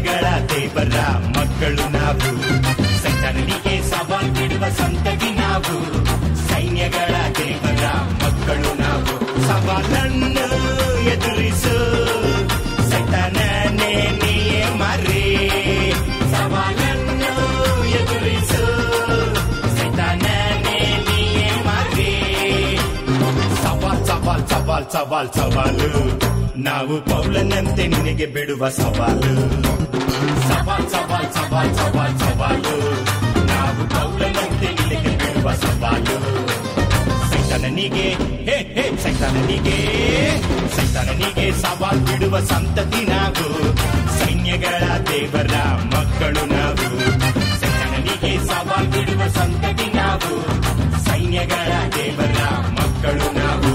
ಸೈನ್ಯಗಳ ದೇವರ ಮಕ್ಕಳು ನಾವು ಸೈತಾನನಿಗೆ ಸವಾಲ್ ಬಿಡುವ ಸಂತತಿ ನಾವು ಸೈನ್ಯಗಳ ದೇವರ ಮಕ್ಕಳು ನಾವು ಸವಾಲನ್ನು ಎದುರಿಸು ಸೈತಾನನೇ ನೀಯೇ ಮರೆ ಸವಾಲನ್ನು ಎದುರಿಸು ಸೈತಾನನೇ ನೀಯೇ ಮರೆ ಸವಾಲ್ ಸವಾಲ್ ಸವಾಲ್ ಸವಾಲ್ ಸವಾಲು ನಾವು ಪೌಲನಂತೆ ನಿನಗೆ ಬಿಡುವ ಸವಾಲು ಸವಾಲ್ ಸವಾಲ್ ಸವಾಲ್ ಸವಾಲ್ ಸವಾಲು ನಾವು ಪೌಲನಂತೆ ನಿನಗೆ ಬಿಡುವ ಸವಾಲು ಸೈತಾನನಿಗೆ ಹೇ ಹೇ ಸೈತಾನನಿಗೆ ಸೈತಾನನಿಗೆ ಸವಾಲ್ ಬಿಡುವ ಸಂತತಿ ನಾವು ಸೈನ್ಯಗಳ ದೇವರ ಮಕ್ಕಳು ನಾವು ಸೈತಾನನಿಗೆ ಸವಾಲ್ ಬಿಡುವ ಸಂತತಿ ನಾವು ಸೈನ್ಯಗಳ ದೇವರ ಮಕ್ಕಳು ನಾವು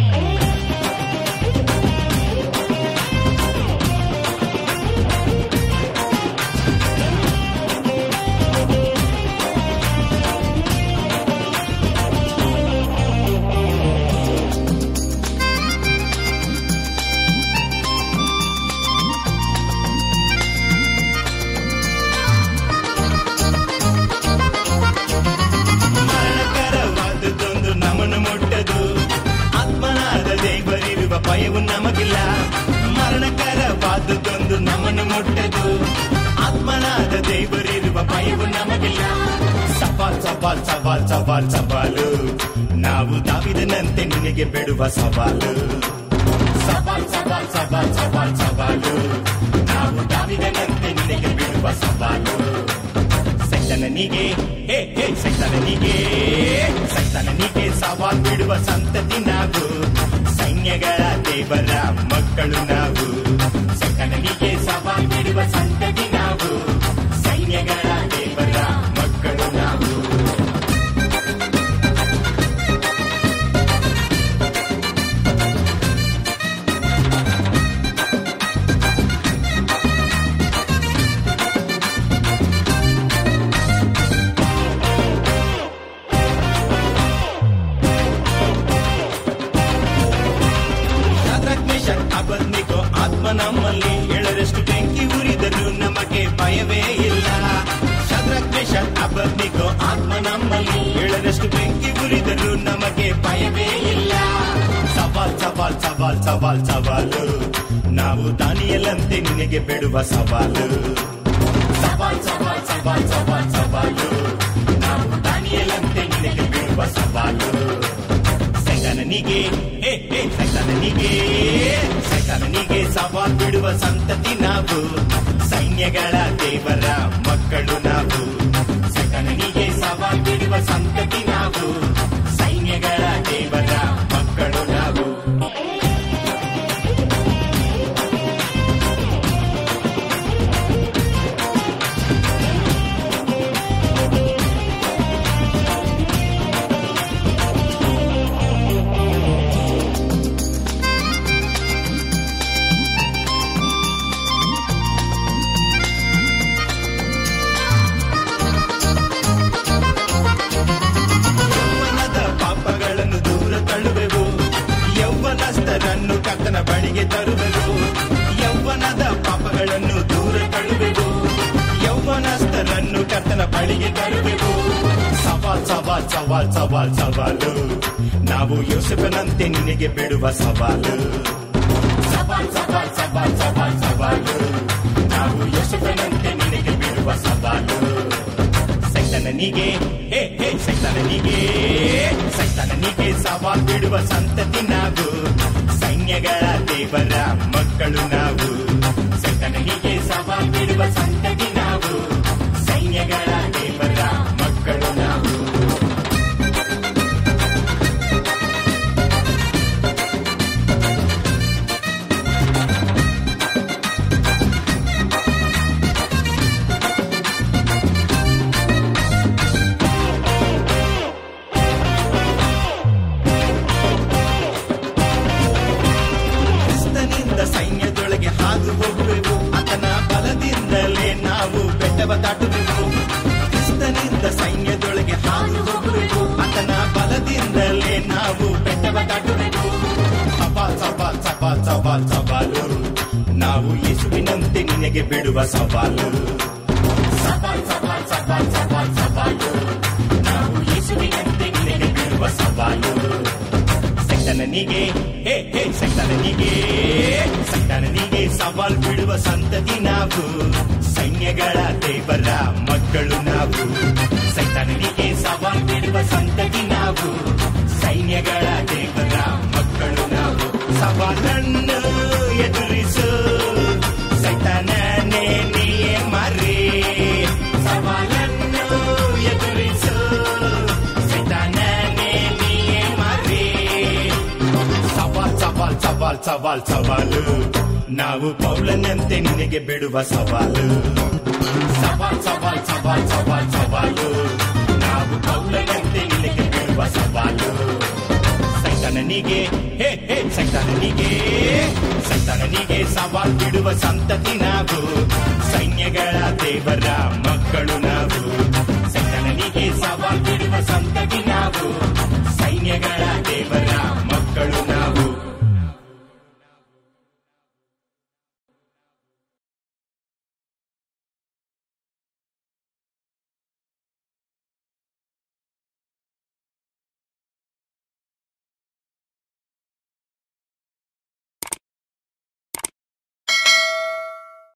ಮರಣಕರವಾದುದೊಂದು ನಮ್ಮನ್ನು ಮುಟ್ಟದು ಆತ್ಮನಾದ ದೇವರಿರುವ ಭಯವು ನಮಗಿಲ್ಲ ಮರಣಕರವಾದುದೊಂದು ನಮ್ಮನ್ನು ಮುಟ್ಟದು ಆತ್ಮನಾದ ದೇವರಿರುವ ಭಯವು ನಮಗಿಲ್ಲ ಸವಾಲ್ ಸವಾಲ್ ಸವಾಲ್ ಸವಾಲ್ ಸವಾಲು ನಾವು ದಾವಿದನಂತೆ ನಿನಗೆ ಬಿಡುವ ಸವಾಲು ಸವಾಲ್ ಸವಾಲ್ ಸವಾಲ್ ಸವಾಲ್ ಸವಾಲು ನಾವು ದಾವಿದನಂತೆ ನಿನಗೆ ಬಿಡುವ ಸವಾಲು ಸೈತನನಿಗೆ ಹೇ ಹೇ ಸೈತನನಿಗೆ ಸೈತನನಿಗೆ ಸವಾಲ್ ಬಿಡುವ ಸಂತತಿ ನಾವು ಸೈನ್ಯಗಳ ದೇವರ ಮಕ್ಕಳು ನಾವು ಸೈತನನಿಗೆ ಸವಾಲ್ ಬಿಡುವ ಸಂತತಿ ನಾವು ಸೈನ್ಯಗಳ ದೇವರ ಮಕ್ಕಳು ನಾವು ಶಾದ್ರಕ್ ಮೇಷಕ್ ಅಬದ್ನಿಕೋ ಆತ್ಮ ನಮ್ಮಲ್ಲಿ ಏಳರಷ್ಟು ಬೆಂಕಿ ಉರಿದರೂ ನಮಗೆ ಭಯವೇ ಇಲ್ಲ ಶಾದ್ರಕ್ ಮೇಷಕ್ ಅಬದ್ನಿಕೋ ಆತ್ಮ ನಮ್ಮಲ್ಲಿ ಏಳರಷ್ಟು ಬೆಂಕಿ ಉರಿದರೂ ನಮಗೆ ಭಯವೇ ಇಲ್ಲ ಸವಾಲ್ ಸವಾಲ್ ಸವಾಲ್ ಸವಾಲ್ ಸವಾಲು ನಾವು ದಾನಿಯಲಂತೆ ನಿನಗೆ ಬಿಡುವ ಸವಾಲು ಸವಾಲ್ ಸವಾಲ್ ಸವಾಲ್ ಸವಾಲ್ ಸವಾಲು ನಾವು ದಾನಿಯಲಂತೆ ನಿನಗೆ ಬಿಡುವ ಸವಾಲು ಸೈತಾನನಿಗೆ ಹೇ ಹೇ ಸೈತಾನನಿಗೆ ಸೈತಾನನಿಗೆ ಸವಾಲ್ ಬಿಡುವ ಸಂತತಿ ನಾವು ಸೈನ್ಯಗಳ ದೇವರ ಮಕ್ಕಳು ನಾವು ಸೈತಾನನಿಗೆ ಸವಾಲ್ ಬಿಡುವ ಸಂತತಿ ನಾವು ಸೈನ್ಯಗಳ ದೇವರ ಮಕ್ಕಳು ನಾವು ಯೌವನದ ಪಾಪಗಳನ್ನು ದೂರ ತಳ್ಳುವೆವು ಯೌವನಸ್ಥರನ್ನು ಕರ್ತನ ಬಳಿಗೆ ತರುವೆವು ಯೌವನದ ಪಾಪಗಳನ್ನು ದೂರ ತಳ್ಳುವೆವು ಯೌವನಸ್ಥರನ್ನು ಕರ್ತನ ಬಳಿಗೆ ತರುವೆವು ಸವಾಲ್ ಸವಾಲ್ ಸವಾಲ್ ಸವಾಲ್ ಸವಾಲು ನಾವು ಯೋಸೆಫನಂತೆ ನಿನಗೆ ಬಿಡುವ ಸವಾಲು ಸವಾಲ್ ಸವಾಲ್ ಸವಾಲ್ ಸವಾಲ್ ಸವಾಲು ನಾವು ಯೋಸೆಫನಂತೆ ನಿನಗೆ ಬಿಡುವ ಸವಾಲು ಸೈತನನಿಗೆ ಹೇ ಹೇ ಸೈತನನಿಗೆ ಸೈತನನಿಗೆ ಸವಾಲ್ ಬಿಡುವ ಸಂತತಿ ನಾವು ಸೈನ್ಯಗಳ ದೇವರ ಮಕ್ಕಳು ನಾವು ಸೈತನನಿಗೆ ಸವಾಲ್ ಬಿಡುವ ಸಂತತಿ ನಾವು ಸೈನ್ಯಗಳ ದೇವರ ಮಕ್ಕಳು ನಾವು ಕ್ರಿಸ್ತನಿಂದ ನಿನಗೆ ಬಿಡುವ ಸವಾಲು ಸವಾಲ್ ಸವಾಲ್ ಸವಾಲ್ ಸವಾಲ್ ಸವಾಲು ನಾವು ಯೇಸುವಿನಂತೆ ನಿನಗೆ ಬಿಡುವ ಸವಾಲು ಸೈತನನಿಗೆ ಹೇ ಹೇ ಸೈತನನಿಗೆ ಸೈತನನಿಗೆ ಸವಾಲ್ ಬಿಡುವ ಸಂತತಿ ನಾವು ಸೈನ್ಯಗಳ ದೇವರ ಮಕ್ಕಳು ನಾವು ಸೈತನನಿಗೆ ಸವಾಲ್ ಬಿಡುವ ಸಂತತಿ ನಾವು ಸೈನ್ಯಗಳ ದೇವರ ಮಕ್ಕಳು ನಾವು ಸವಾಲನ್ನು ಎದುರಿಸು ಸೈತನನೇ ನೀಯೇ ಮರಿ ಸವಾಲನ್ನು ಎದುರಿಸು ಸೈತನನೇ ನೀಯೇ ಮರಿ ಸವಾಲ್ ಸವಾಲ್ ಸವಾಲ್ ಸವಾಲ್ ಸವಾಲು ನಾವು ಪೌಲನಂತೆ ನಿನಗೆ ಬಿಡುವ ಸವಾಲು ಸವಾಲ್ ಸವಾಲ್ ಸವಾಲ್ ಸವಾಲ್ ಸವಾಲು ನಾವು ಪೌಲನಂತೆ ನಿನಗೆ ಬಿಡುವ ಸವಾಲು ಸೈತನನಿಗೆ ಹೇ ಹೇ ಸೈತನನಿಗೆ ಸೈತನನಿಗೆ ಸವಾಲ್ ಬಿಡುವ ಸಂತತಿ ನಾವು ಸೈನ್ಯಗಳ ದೇವರ ಮಕ್ಕಳು ನಾವು ಸೈತನನಿಗೆ ಸವಾಲ್ ಬಿಡುವ ಸಂತತಿ ನಾವು ಸೈನ್ಯಗಳ ದೇವರ